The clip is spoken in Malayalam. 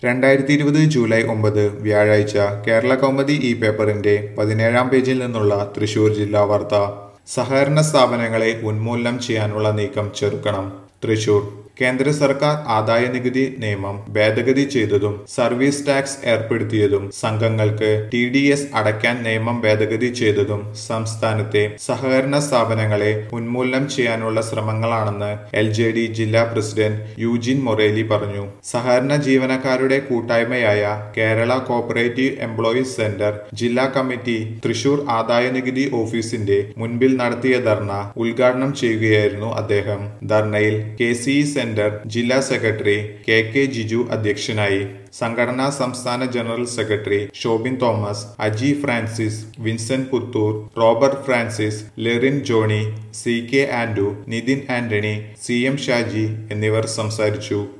രണ്ടായിരത്തി ഇരുപത് ജൂലൈ ഒമ്പത് വ്യാഴാഴ്ച കേരള കൗമുദി ഈ പേപ്പറിന്റെ പതിനേഴാം പേജിൽ നിന്നുള്ള തൃശൂർ ജില്ലാ വാർത്ത സഹകരണ സ്ഥാപനങ്ങളെ ഉന്മൂലനം ചെയ്യാനുള്ള നീക്കം ചെറുക്കണം തൃശൂർ കേന്ദ്ര സർക്കാർ ആദായ നികുതി നിയമം ഭേദഗതി ചെയ്തതും സർവീസ് ടാക്സ് ഏർപ്പെടുത്തിയതും സംഘങ്ങൾക്ക് ടി ഡി എസ് അടയ്ക്കാൻ നിയമം ഭേദഗതി ചെയ്തതും സംസ്ഥാനത്തെ സഹകരണ സ്ഥാപനങ്ങളെ ഉന്മൂലനം ചെയ്യാനുള്ള ശ്രമങ്ങളാണെന്ന് എൽ ജെ ഡി ജില്ലാ പ്രസിഡന്റ് യൂജിൻ മൊറേലി പറഞ്ഞു സഹകരണ ജീവനക്കാരുടെ കൂട്ടായ്മയായ കേരള കോപ്പറേറ്റീവ് എംപ്ലോയീസ് സെന്റർ ജില്ലാ കമ്മിറ്റി തൃശൂർ ആദായ നികുതി ഓഫീസിന്റെ മുൻപിൽ നടത്തിയ ധർണ ഉദ്ഘാടനം ചെയ്യുകയായിരുന്നു അദ്ദേഹം ധർണയിൽ കെ സി സെന്റർ ജില്ലാ സെക്രട്ടറി കെ കെ ജിജു അധ്യക്ഷനായി സംഘടനാ സംസ്ഥാന general secretary Shobin Thomas Aji Francis Vincent Puthur Robert Francis Lerin Johny C K Andu Nithin Antony C M Shaji എന്നിവർ സംസാരിച്ചു